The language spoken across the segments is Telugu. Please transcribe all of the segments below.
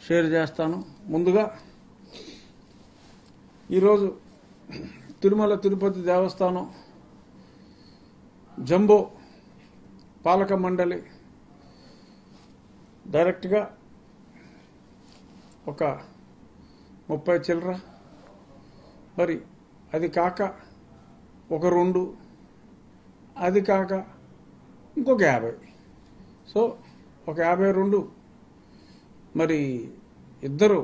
షేర్ చేస్తాను ముందుగా ఈరోజు తిరుమల తిరుపతి దేవస్థానం జంబో పాలక మండలి డైరెక్ట్గా ఒక ముప్పై చిల్లర మరి అది కాక ఒక రెండు అది కాక ఇంకొక యాభై సో ఒక యాభై రెండు మరి ఇద్దరు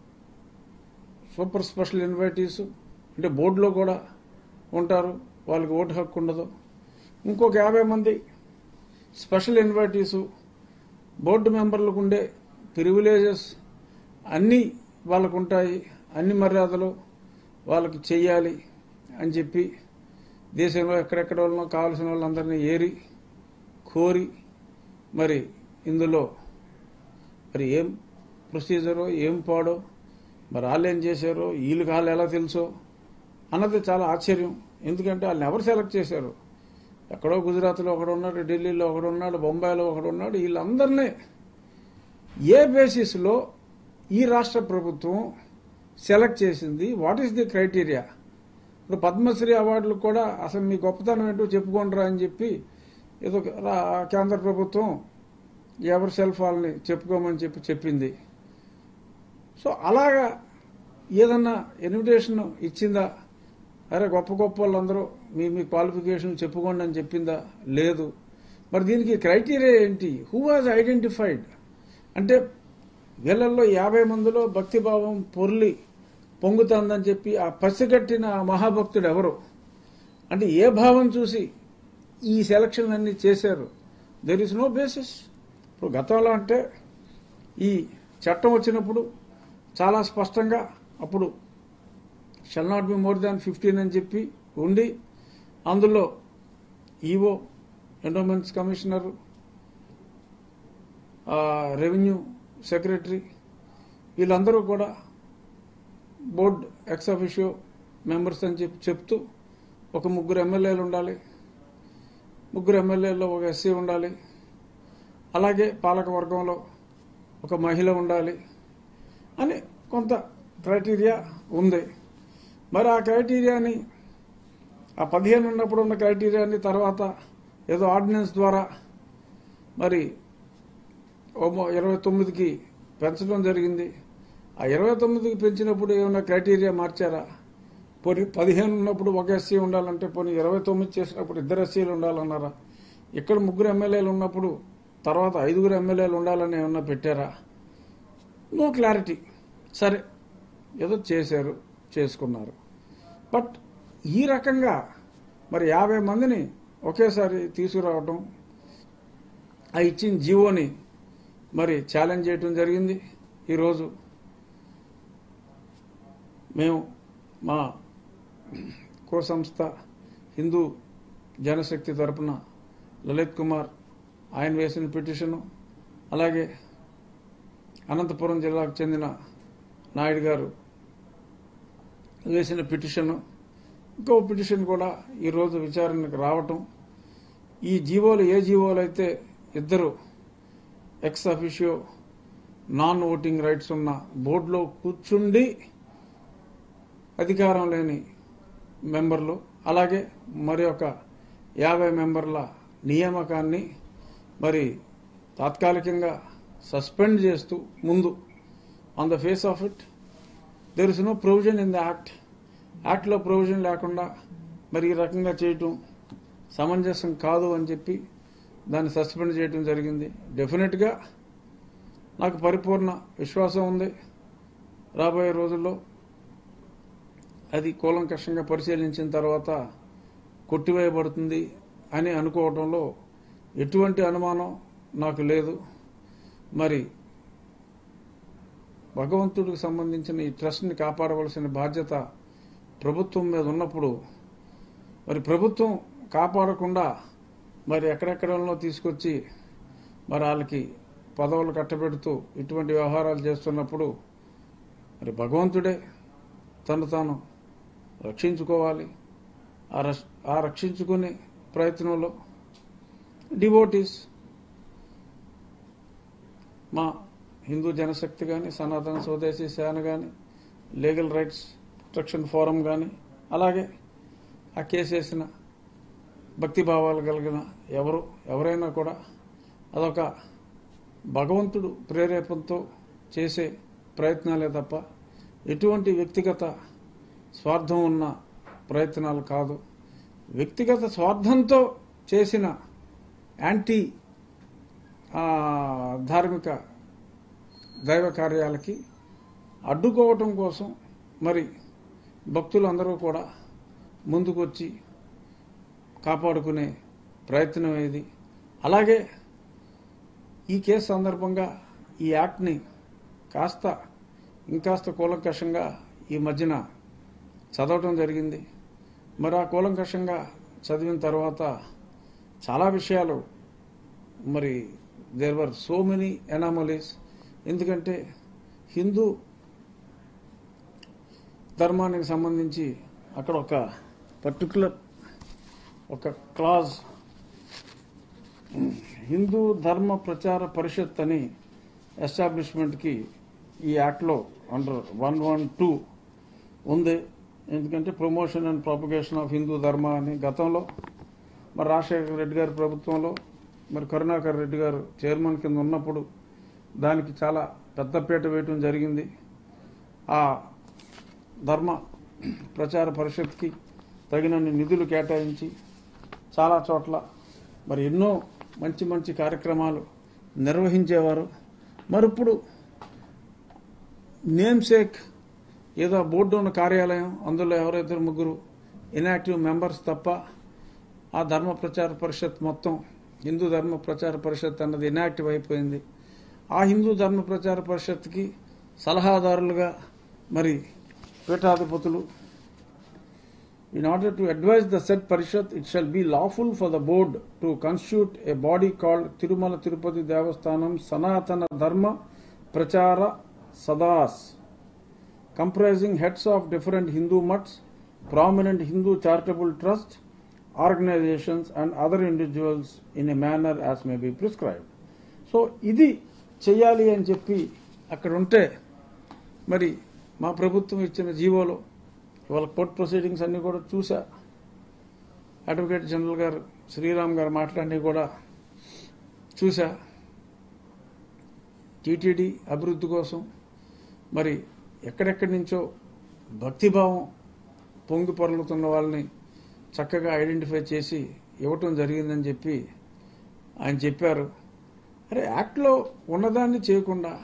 సూపర్ స్పెషల్ ఇన్వైటీస్ అంటే బోర్డులో కూడా ఉంటారు వాళ్ళకి ఓటు హక్కు ఉండదు ఇంకొక యాభై మంది స్పెషల్ ఇన్వైటీసు బోర్డు మెంబర్లకు ఉండే ప్రివిలేజెస్ అన్నీ వాళ్ళకు ఉంటాయి అన్ని మర్యాదలు వాళ్ళకి చెయ్యాలి అని చెప్పి దేశంలో ఎక్కడెక్కడ వాళ్ళనో కావాల్సిన వాళ్ళందరినీ ఏరి కోరి మరి ఇందులో మరి ఏం ప్రొసీజరో ఏం పాడో మరి వాళ్ళు ఏం చేశారో వీళ్ళకి వాళ్ళు ఎలా తెలుసో అన్నది చాలా ఆశ్చర్యం ఎందుకంటే వాళ్ళని ఎవరు సెలెక్ట్ చేశారు ఎక్కడో గుజరాత్లో ఒకడు ఉన్నాడు ఢిల్లీలో ఒకడు ఉన్నాడు బొంబాయిలో ఒకడు ఉన్నాడు వీళ్ళందరినీ ఏ బేసిస్లో ఈ రాష్ట్ర ప్రభుత్వం సెలెక్ట్ చేసింది వాట్ ఈస్ ది క్రైటీరియా ఇప్పుడు పద్మశ్రీ అవార్డులు కూడా అసలు మీ గొప్పతనం ఏంటో చెప్పుకోండిరా అని చెప్పి ఏదో రా- కేంద్ర ప్రభుత్వం ఎవరి సెల్ఫ్ వాళ్ళని చెప్పుకోమని చెప్పి చెప్పింది సో అలాగా ఏదన్నా ఇన్విటేషన్ ఇచ్చిందా అరే గొప్ప గొప్ప వాళ్ళందరూ మీ మీ క్వాలిఫికేషన్ చెప్పుకోండి అని చెప్పిందా లేదు మరి దీనికి క్రైటీరియా ఏంటి హూ వాజ్ ఐడెంటిఫైడ్ అంటే వీళ్ళల్లో యాభై మందిలో భక్తిభావం పొర్లి పొంగుతుందని చెప్పి ఆ పసిగట్టిన ఆ మహాభక్తుడు ఎవరు అంటే ఏ భావం చూసి ఈ సెలక్షన్ అన్ని చేశారు దెర్ ఇస్ నో బేసిస్ ఇప్పుడు గతంలో అంటే ఈ చట్టం వచ్చినప్పుడు చాలా స్పష్టంగా అప్పుడు shall not be more than fifteen అని చెప్పి ఉండి అందులో EO endowments commissioner revenue secretary వీళ్ళందరూ కూడా బోర్డ్ ఎక్స్ అఫిషియో మెంబర్స్ అని చెప్పి చెప్తూ ఒక ముగ్గురు ఎమ్మెల్యేలు ఉండాలి ముగ్గురు ఎమ్మెల్యేల్లో ఒక ఎస్సీ ఉండాలి అలాగే పాలక వర్గంలో ఒక మహిళ ఉండాలి అని కొంత క్రైటీరియా ఉంది మరి ఆ క్రైటీరియాని ఆ పదిహేను ఉన్నప్పుడు ఉన్న క్రైటీరియాని తర్వాత ఏదో ఆర్డినెన్స్ ద్వారా మరి ఓ మొ- ఇరవై తొమ్మిదికి పెంచడం జరిగింది ఆ ఇరవై తొమ్మిదికి పెంచినప్పుడు ఏమైనా క్రైటీరియా మార్చారా పోనీ పదిహేను ఉన్నప్పుడు ఒక ఎస్సీ ఉండాలంటే పోనీ ఇరవై తొమ్మిది చేసినప్పుడు ఇద్దరు ఎస్సీలు ఉండాలన్నారా ఇక్కడ ముగ్గురు ఎమ్మెల్యేలు ఉన్నప్పుడు తర్వాత ఐదుగురు ఎమ్మెల్యేలు ఉండాలని ఏమన్నా పెట్టారా నో క్లారిటీ సరే ఏదో చేశారు చేసుకున్నారు బట్ ఈ రకంగా మరి యాభై మందిని ఒకేసారి తీసుకురావటం ఆ ఇచ్చిన జీవోని మరి ఛాలెంజ్ చేయటం జరిగింది ఈరోజు మేము మా కో సంస్థ హిందూ జనశక్తి తరపున లలిత్ కుమార్ ఆయన వేసిన పిటిషను అలాగే అనంతపురం జిల్లాకు చెందిన నాయుడు గారు వేసిన పిటిషను ఇంకో పిటిషన్ కూడా ఈరోజు విచారణకు రావటం ఈ జీవోలు ఏ జీవోలు అయితే ఇద్దరు ex officio non voting rights ఉన్న బోర్డులో కూర్చుండి అధికారం లేని మెంబర్లు అలాగే మరి ఒక యాభై మెంబర్ల నియామకాన్ని మరి తాత్కాలికంగా సస్పెండ్ చేస్తూ ముందు on the face of it there is no provision in the act యాక్ట్లో ప్రొవిజన్ లేకుండా మరి ఈ రకంగా చేయటం సమంజసం కాదు అని చెప్పి దాన్ని సస్పెండ్ చేయడం జరిగింది డెఫినెట్గా నాకు పరిపూర్ణ విశ్వాసం ఉంది రాబోయే రోజుల్లో అది కూలంకషంగా పరిశీలించిన తర్వాత కొట్టివేయబడుతుంది అని అనుకోవడంలో ఎటువంటి అనుమానం నాకు లేదు మరి భగవంతుడికి సంబంధించిన ఈ ట్రస్ట్ని కాపాడవలసిన బాధ్యత ప్రభుత్వం మీద ఉన్నప్పుడు మరి ప్రభుత్వం కాపాడకుండా మరి ఎక్కడెక్కడో తీసుకొచ్చి మరి వాళ్ళకి పదవులు కట్టబెడుతూ ఇటువంటి వ్యవహారాలు చేస్తున్నప్పుడు మరి భగవంతుడే తను తాను రక్షించుకోవాలి ఆ రక్ష- ఆ రక్షించుకునే ప్రయత్నంలో డివోటీస్ మా హిందూ జనశక్తి కానీ సనాతన స్వదేశీ సేన కానీ లీగల్ రైట్స్ ప్రొటెక్షన్ ఫోరం కానీ అలాగే ఆ కేసు వేసిన భక్తి భావాలు కలిగిన ఎవరు ఎవరైనా కూడా అదొక భగవంతుడు ప్రేరేపణతో చేసే ప్రయత్నాలే తప్ప ఎటువంటి వ్యక్తిగత స్వార్థం ఉన్న ప్రయత్నాలు కాదు వ్యక్తిగత స్వార్థంతో చేసిన యాంటీ ఆ, ధార్మిక దైవ కార్యాలకి అడ్డుకోవటం కోసం మరి భక్తులందరూ కూడా ముందుకొచ్చి కాపాడుకునే ప్రయత్నం ఇది అలాగే ఈ కేసు సందర్భంగా ఈ యాక్ట్ని కాస్త ఇంకాస్త కూలంకషంగా ఈ మధ్యన చదవటం జరిగింది మరి ఆ కూలంకషంగా చదివిన తర్వాత చాలా విషయాలు మరి there were so many anomalies ఎందుకంటే హిందూ ధర్మానికి సంబంధించి అక్కడ ఒక పర్టికులర్ ఒక క్లాజ్ హిందూ ధర్మ ప్రచార పరిషత్ అని ఎస్టాబ్లిష్మెంట్కి ఈ యాక్ట్లో అండర్ వన్ వన్ టూ ఉంది ఎందుకంటే promotion and propagation of Hindu dharma అని గతంలో మరి రాజశేఖర రెడ్డి గారి ప్రభుత్వంలో మరి కరుణాకర్ రెడ్డి గారు చైర్మన్ కింద ఉన్నప్పుడు దానికి చాలా పెద్దపీట వేయటం జరిగింది ఆ ధర్మ ప్రచార పరిషత్కి తగినన్ని నిధులు కేటాయించి చాలా చోట్ల మరి ఎన్నో మంచి మంచి కార్యక్రమాలు నిర్వహించేవారు మరి ఇప్పుడు నేమ్ సేక్ ఏదో బోర్డు ఉన్న కార్యాలయం అందులో ఎవరైతే ముగ్గురు ఇన్యాక్టివ్ మెంబర్స్ తప్ప ఆ ధర్మ ప్రచార పరిషత్ మొత్తం హిందూ ధర్మ ప్రచార పరిషత్ అన్నది ఇన్యాక్టివ్ అయిపోయింది ఆ హిందూ ధర్మ ప్రచార పరిషత్కి సలహాదారులుగా మరి పీఠాధిపతులు In order to advise the said Parishad, it shall be lawful for the board to constitute a body called Tirumala Tirupati Devasthanam Sanatana Dharma Prachara Sadas, comprising heads of different Hindu mutts, prominent Hindu charitable trusts, organizations, and other individuals in a manner as may be prescribed. So ఇది చెయ్యాలి అని చెప్పి అక్కడ ఉంటే మరి మా ప్రభుత్వం ఇచ్చిన జీవోలో ఇవాళ కోర్ట్ ప్రొసీడింగ్స్ అన్నీ కూడా చూసా అడ్వకేట్ జనరల్ గారు శ్రీరామ్ గారు మాట్లాడి కూడా చూసా టీటీడీ అభివృద్ధి కోసం మరి ఎక్కడెక్కడి నుంచో భక్తిభావం పొంగి పొరలుతున్న వాళ్ళని చక్కగా ఐడెంటిఫై చేసి ఇవ్వటం జరిగిందని చెప్పి ఆయన చెప్పారు అరే యాక్ట్లో ఉన్నదాన్ని చేయకుండా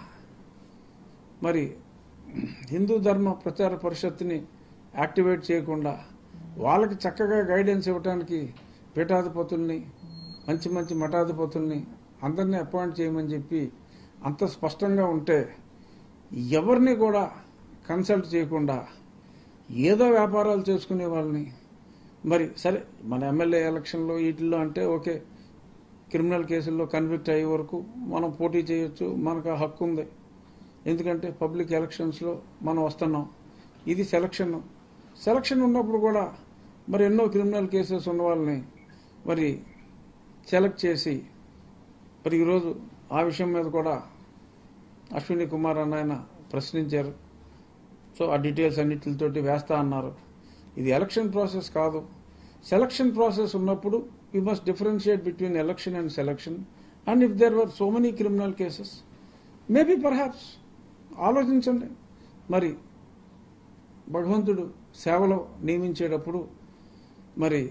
మరి హిందూ ధర్మ ప్రచార పరిషత్తుని యాక్టివేట్ చేయకుండా వాళ్ళకి చక్కగా గైడెన్స్ ఇవ్వడానికి పీఠాధిపతుల్ని మంచి మంచి మఠాధిపతుల్ని అందరినీ అపాయింట్ చేయమని చెప్పి అంత స్పష్టంగా ఉంటే ఎవరిని కూడా కన్సల్ట్ చేయకుండా ఏదో వ్యాపారాలు చేసుకునే వాళ్ళని మరి సరే మన ఎమ్మెల్యే ఎలక్షన్లో వీటిల్లో అంటే ఓకే క్రిమినల్ కేసుల్లో కన్విక్ట్ అయ్యే వరకు మనం పోటీ చేయొచ్చు మనకు ఆ హక్కు ఉంది ఎందుకంటే పబ్లిక్ ఎలక్షన్స్లో మనం వస్తున్నాం ఇది సెలక్షన్ సెలక్షన్ ఉన్నప్పుడు కూడా మరి ఎన్నో క్రిమినల్ కేసెస్ ఉన్న వాళ్ళని మరి సెలెక్ట్ చేసి మరి ఈరోజు ఆ విషయం మీద కూడా అశ్విని కుమార్ అన్న ఆయన ప్రశ్నించారు సో ఆ డీటెయిల్స్ అన్నిటితోటి వేస్తా అన్నారు ఇది ఎలక్షన్ ప్రాసెస్ కాదు సెలక్షన్ ప్రాసెస్ ఉన్నప్పుడు you must differentiate between election and selection and if there were so many criminal cases maybe perhaps ఆలోచించండి మరి భగవంతుడు సేవలో నియమించేటప్పుడు మరి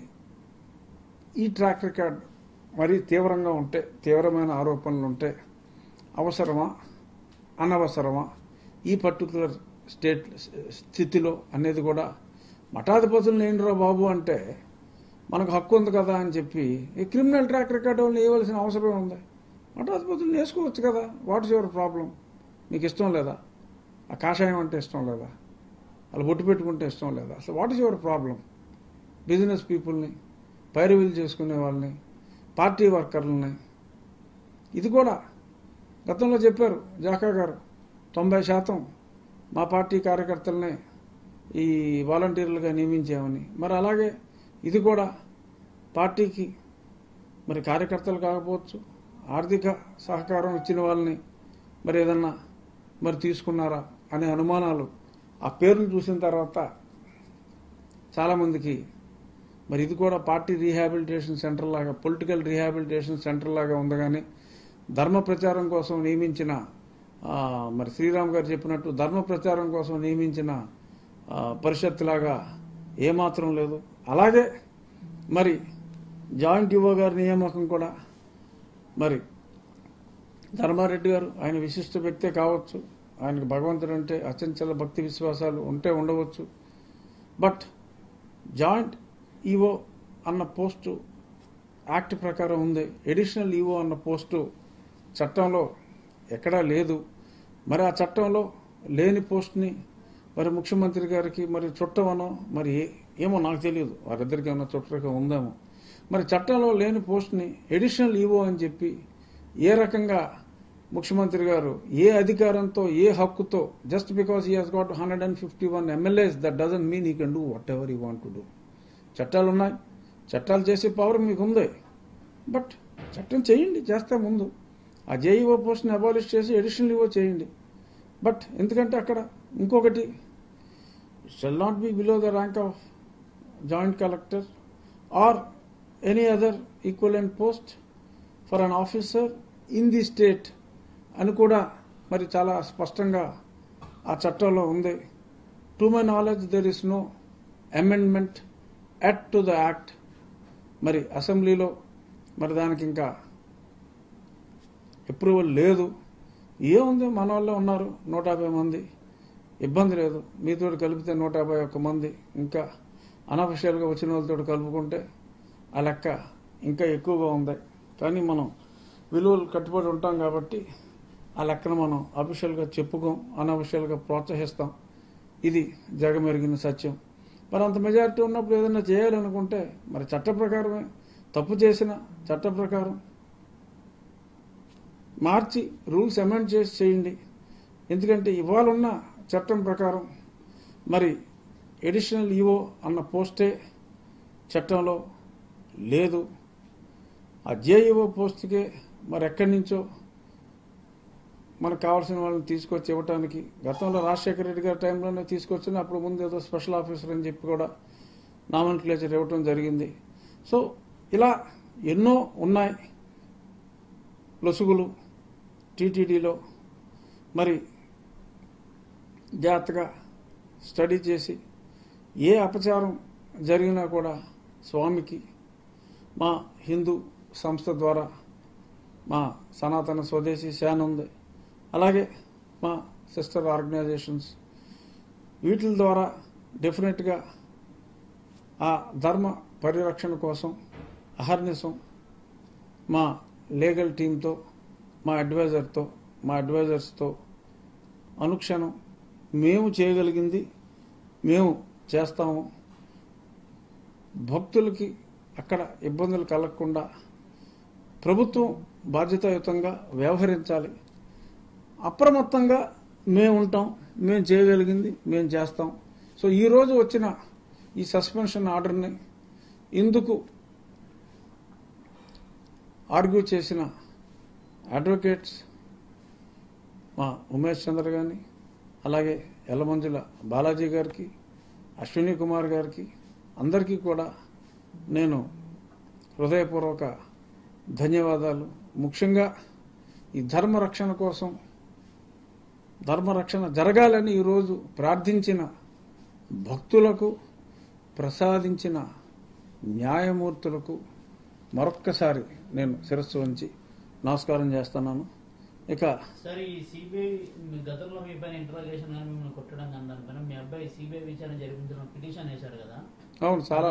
ఈ ట్రాక్ రికార్డ్ మరీ తీవ్రంగా ఉంటే తీవ్రమైన ఆరోపణలు ఉంటే అవసరమా అనవసరమా ఈ పర్టికులర్ స్టేట్ స్థితిలో అనేది కూడా మఠాధిపతులను ఏంట్రా బాబు అంటే మనకు హక్కు ఉంది కదా అని చెప్పి ఈ క్రిమినల్ ట్రాక్ రికార్డ్ వాళ్ళని వేయవలసిన అవసరం ఉంది మఠాధిపతులను వేసుకోవచ్చు కదా వాట్ ఇస్ యువర్ ప్రాబ్లం నీకు ఇష్టం లేదా ఆ కాషాయం అంటే ఇష్టం లేదా వాళ్ళు బొట్టు పెట్టుకుంటే ఇష్టం లేదా అసలు what is your problem business పీపుల్ని పైరువీలు చేసుకునే వాళ్ళని పార్టీ వర్కర్లని ఇది కూడా గతంలో చెప్పారు జాకా గారు తొంభై శాతం మా పార్టీ కార్యకర్తలనే ఈ వాలంటీర్లుగా నియమించామని మరి అలాగే ఇది కూడా పార్టీకి మరి కార్యకర్తలు కాకపోవచ్చు ఆర్థిక సహకారం ఇచ్చిన వాళ్ళని మరి ఏదన్నా మరి తీసుకున్నారా అనే అనుమానాలు ఆ పేర్లు చూసిన తర్వాత చాలామందికి మరి ఇది కూడా పార్టీ రీహాబిలిటేషన్ సెంటర్ లాగా పొలిటికల్ రీహాబిలిటేషన్ సెంటర్ లాగా ఉంది కానీ ధర్మ ప్రచారం కోసం నియమించిన ఆ, మరి శ్రీరామ్ గారు చెప్పినట్టు ధర్మ ప్రచారం కోసం నియమించిన ఆ, పరిషత్ లాగా ఏమాత్రం లేదు అలాగే మరి జాయింట్ యువ గారి నియామకం కూడా మరి ధర్మారెడ్డి గారు ఆయన విశిష్ట వ్యక్తే కావచ్చు ఆయనకు భగవంతుడు అంటే అచంచల భక్తి విశ్వాసాలు ఉంటే ఉండవచ్చు బట్ జాయింట్ ఈవో అన్న పోస్టు యాక్ట్ ప్రకారం ఉంది ఎడిషనల్ ఈవో అన్న పోస్టు చట్టంలో ఎక్కడా లేదు మరి ఆ చట్టంలో లేని పోస్ట్ని మరి ముఖ్యమంత్రి గారికి మరి చుట్టమనో మరి ఏ- ఏమో నాకు తెలియదు వారిద్దరికి ఏమన్నా చుట్టరిక ఉందేమో మరి చట్టంలో లేని పోస్ట్ని ఎడిషనల్ ఈవో అని చెప్పి ఏ రకంగా ముఖ్యమంత్రి గారు ఏ అధికారంతో ఏ హక్కుతో just because he has got hundred and fifty one MLAs that doesn't mean he can do whatever you want to do చట్టాలు ఉన్నాయి చట్టాలు చేసే పవర్ మీకు ఉంది బట్ చట్టం చేయండి చేస్తే ముందు ఆ జేఈఓ పోస్ట్ని అబాలిష్ చేసి ఎడిషనల్ ఈవో చేయండి బట్ ఎందుకంటే అక్కడ ఇంకొకటి shall not be below the rank of joint collector or any other equivalent post for an officer in the state అని కూడా మరి చాలా స్పష్టంగా ఆ చట్టంలో ఉంది to my knowledge there is no amendment add to the act మరి అసెంబ్లీలో మరి దానికి ఇంకా అప్రూవల్ లేదు ఏముంది మన వాళ్ళే ఉన్నారు నూట యాభై మంది ఇబ్బంది లేదు మీతో కలిపితే నూట యాభై ఒక్క మంది ఇంకా అనఫిషియల్గా వచ్చిన వాళ్ళతో కలుపుకుంటే ఆ లెక్క ఇంకా ఎక్కువగా ఉంది కానీ మనం విలువలు కట్టుబడి ఉంటాం కాబట్టి ఆ లెక్కను మనం అఫీషియల్గా చెప్పుకోం అనఫిషియల్గా ప్రోత్సహిస్తాం ఇది జగమెరిగిన సత్యం మరి అంత మెజారిటీ ఉన్నప్పుడు ఏదైనా చేయాలనుకుంటే మరి చట్ట ప్రకారమే తప్పు చేసిన చట్ట ప్రకారం మార్చి రూల్స్ అమెండ్ చేసి చేయండి ఎందుకంటే ఇవాళ ఉన్న చట్టం ప్రకారం మరి ఎడిషనల్ ఈవో అన్న పోస్టే చట్టంలో లేదు ఆ జేఈఓ పోస్ట్కే మరి ఎక్కడి నుంచో మనకు కావాల్సిన వాళ్ళని తీసుకొచ్చి ఇవ్వటానికి గతంలో రాజశేఖర రెడ్డి గారి టైంలోనే తీసుకొచ్చిన అప్పుడు ముందు ఏదో స్పెషల్ ఆఫీసర్ అని చెప్పి కూడా నామినిక్లేచర్ ఇవ్వటం జరిగింది సో ఇలా ఎన్నో ఉన్నాయి లొసుగులు టీటీడీలో మరి జాగ్రత్తగా స్టడీ చేసి ఏ అపచారం జరిగినా కూడా స్వామికి మా హిందూ సంస్థ ద్వారా మా సనాతన స్వదేశీ శాన్ ఉంది అలాగే మా సిస్టర్ ఆర్గనైజేషన్స్ వీటి ద్వారా డెఫినెట్గా ఆ ధర్మ పరిరక్షణ కోసం అహర్నిశం మా లీగల్ టీంతో మా అడ్వైజర్తో మా అడ్వైజర్స్తో అనుక్షణం మేము చేయగలిగింది మేము చేస్తాము భక్తులకి అక్కడ ఇబ్బందులు కలగకుండా ప్రభుత్వం బాధ్యతాయుతంగా వ్యవహరించాలి అప్రమత్తంగా మేము ఉంటాం మేము చేయగలిగింది మేము చేస్తాం సో ఈరోజు వచ్చిన ఈ సస్పెన్షన్ ఆర్డర్ని ఇందుకు ఆర్గ్యూ చేసిన అడ్వకేట్స్ మా ఉమేష్ చంద్ర గారిని అలాగే ఎల్లమంజుల బాలాజీ గారికి అశ్విని కుమార్ గారికి అందరికీ కూడా నేను హృదయపూర్వక ధన్యవాదాలు ముఖ్యంగా ఈ ధర్మ రక్షణ కోసం ధర్మరక్షణ జరగాలని ఈరోజు ప్రార్థించిన భక్తులకు ప్రసాదించిన న్యాయమూర్తులకు మరొక్కసారి నేను శిరస్సు వంచి నమస్కారం చేస్తున్నాను ఇక సార్ ఈ సిబిఐ గతంలో మీ పైన ఇంట్రాగేషన్ కానీ మిమ్మల్ని కొట్టడం కానీ దానిపైన మీ అబ్బాయి సిబిఐ విచారణ జరిపించడం పిటిషన్ వేశారు కదా అవును చాలా